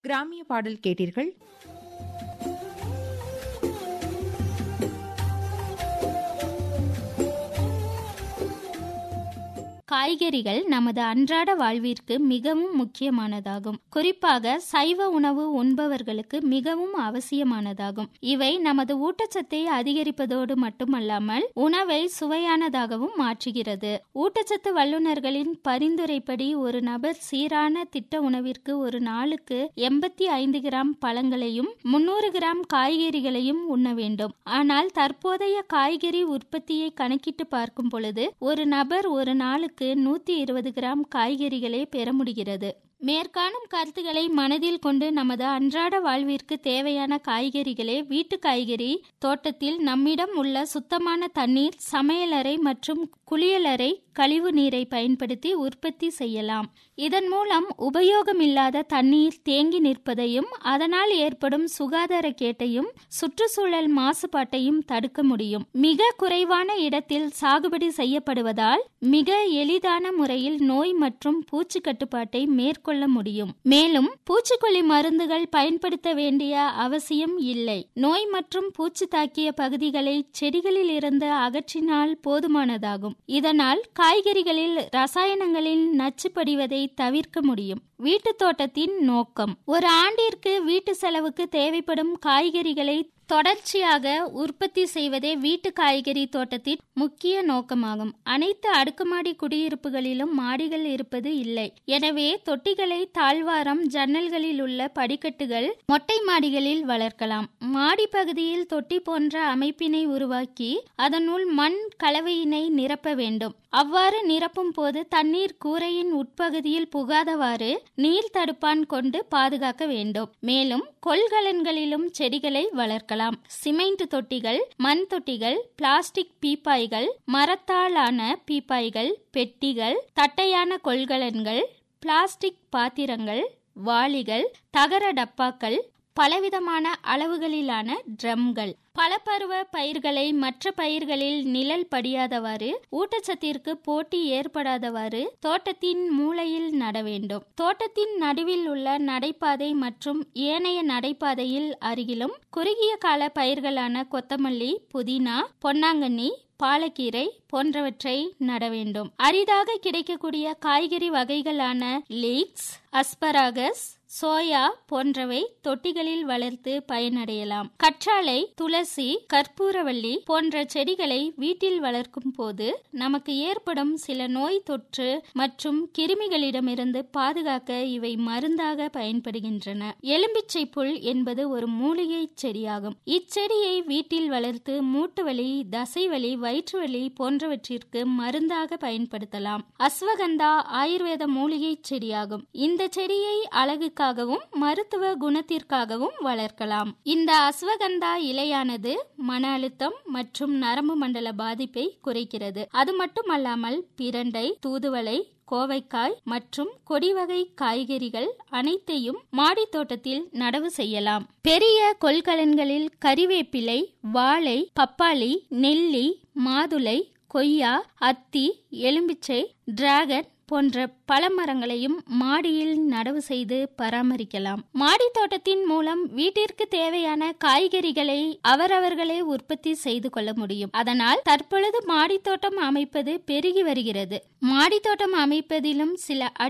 கிராமிய பாடல் கேட்டீர்கள் காய்கறிகள் நமது அன்றாட வாழ்விற்கு மிகவும் முக்கியமானதாகும் குறிப்பாக சைவ உணவு உண்பவர்களுக்கு மிகவும் அவசியமானதாகும் இவை நமது ஊட்டச்சத்தை அதிகரிப்பதோடு மட்டுமல்லாமல் உணவை சுவையானதாகவும் மாற்றுகிறது ஊட்டச்சத்து வல்லுநர்களின் பரிந்துரைப்படி ஒரு நபர் சீரான திட்ட உணவிற்கு ஒரு நாளுக்கு எண்பத்தி ஐந்து கிராம் பழங்களையும் முன்னூறு கிராம் காய்கறிகளையும் உண்ண வேண்டும் ஆனால் தற்போதைய காய்கறி உற்பத்தியை கணக்கிட்டு பார்க்கும் பொழுது ஒரு நபர் ஒரு நாளுக்கு நூத்தி இருபது கிராம் காய்கறிகளே பெற முடிகிறது மேற்காணும் கருத்துக்களை மனதில் கொண்டு நமது அன்றாட வாழ்விற்கு தேவையான காய்கறிகளே வீட்டு காய்கறி தோட்டத்தில் நம்மிடம் உள்ள சுத்தமான தண்ணீர் சமையலறை மற்றும் குளியலறை கழிவு நீரை பயன்படுத்தி உற்பத்தி செய்யலாம் இதன் மூலம் உபயோகமில்லாத தண்ணீர் தேங்கி நிற்பதையும் அதனால் ஏற்படும் சுகாதார கேட்டையும் சுற்றுச்சூழல் மாசுபாட்டையும் தடுக்க முடியும் மிக குறைவான இடத்தில் சாகுபடி செய்யப்படுவதால் மிக எளிதான முறையில் நோய் மற்றும் பூச்சி கட்டுப்பாட்டை மேற்கொள்ள முடியும் மேலும் பூச்சிக்கொல்லி மருந்துகள் பயன்படுத்த வேண்டிய அவசியம் இல்லை நோய் மற்றும் பூச்சி தாக்கிய பகுதிகளை செடிகளில் இருந்து அகற்றினால் போதுமானதாகும் இதனால் காய்கறிகளில் ரசாயனங்களின் நச்சு படிவதை தவிர்க்க முடியும் வீட்டு தோட்டத்தின் நோக்கம் ஒரு ஆண்டிற்கு வீட்டு செலவுக்கு தேவைப்படும் காய்கறிகளை தொடர்ச்சியாக உற்பத்தி செய்வதே வீட்டு காய்கறி தோட்டத்தின் முக்கிய நோக்கமாகும் அனைத்து அடுக்குமாடி குடியிருப்புகளிலும் மாடிகள் இருப்பது இல்லை எனவே தொட்டிகளை தாழ்வாரம் ஜன்னல்களில் உள்ள படிக்கட்டுகள் மொட்டை மாடிகளில் வளர்க்கலாம் மாடி பகுதியில் தொட்டி போன்ற அமைப்பினை உருவாக்கி அதனுள் மண் கலவையினை நிரப்ப வேண்டும் அவ்வாறு நிரப்பும் போது தண்ணீர் கூரையின் உட்பகுதியில் புகாதவாறு நீர் தடுப்பான் கொண்டு பாதுகாக்க வேண்டும் மேலும் கொள்கலன்களிலும் செடிகளை வளர்க்கலாம் சிமெண்ட் தொட்டிகள் மண் தொட்டிகள் பிளாஸ்டிக் பீப்பாய்கள் மரத்தாலான பீப்பாய்கள் பெட்டிகள் தட்டையான கொள்கலன்கள் பிளாஸ்டிக் பாத்திரங்கள் வாளிகள் தகர டப்பாக்கள் பலவிதமான அளவுகளிலான ட்ரம்கள் பல பருவ பயிர்களை மற்ற பயிர்களில் நிழல் படியாதவாறு ஊட்டச்சத்திற்கு போட்டி ஏற்படாதவாறு தோட்டத்தின் மூலையில் நட வேண்டும் தோட்டத்தின் நடுவில் உள்ள நடைபாதை மற்றும் ஏனைய நடைபாதையில் அருகிலும் குறுகிய கால பயிர்களான கொத்தமல்லி புதினா பொன்னாங்கண்ணி பாலக்கீரை போன்றவற்றை நட வேண்டும் அரிதாக கிடைக்கக்கூடிய காய்கறி வகைகளான லீக்ஸ் அஸ்பராகஸ் சோயா போன்றவை தொட்டிகளில் வளர்த்து பயனடையலாம் கற்றாழை துளசி கற்பூரவள்ளி போன்ற செடிகளை வீட்டில் வளர்க்கும் போது நமக்கு ஏற்படும் சில நோய் தொற்று மற்றும் கிருமிகளிடமிருந்து பாதுகாக்க இவை மருந்தாக பயன்படுகின்றன எலும்பிச்சை புல் என்பது ஒரு மூலிகை செடியாகும் இச்செடியை வீட்டில் வளர்த்து மூட்டு வலி தசைவலி வயிற்றுவலி போன்றவற்றிற்கு மருந்தாக பயன்படுத்தலாம் அஸ்வகந்தா ஆயுர்வேத மூலிகை செடியாகும் இந்த செடியை அழகுக்கு அழகுக்காகவும் மருத்துவ குணத்திற்காகவும் வளர்க்கலாம் இந்த அஸ்வகந்தா இலையானது மன அழுத்தம் மற்றும் நரம்பு மண்டல பாதிப்பை குறைக்கிறது அது மட்டுமல்லாமல் பிரண்டை தூதுவளை கோவைக்காய் மற்றும் கொடிவகை காய்கறிகள் அனைத்தையும் மாடி தோட்டத்தில் நடவு செய்யலாம் பெரிய கொள்கலன்களில் கறிவேப்பிலை வாழை பப்பாளி நெல்லி மாதுளை கொய்யா அத்தி எலும்பிச்சை டிராகன் போன்ற பல மரங்களையும் மாடியில் நடவு செய்து பராமரிக்கலாம் மாடி தோட்டத்தின் மூலம் வீட்டிற்கு தேவையான காய்கறிகளை அவரவர்களே உற்பத்தி செய்து கொள்ள முடியும் அதனால் தற்பொழுது மாடி தோட்டம் அமைப்பது பெருகி வருகிறது மாடி தோட்டம் அமைப்பதிலும் சில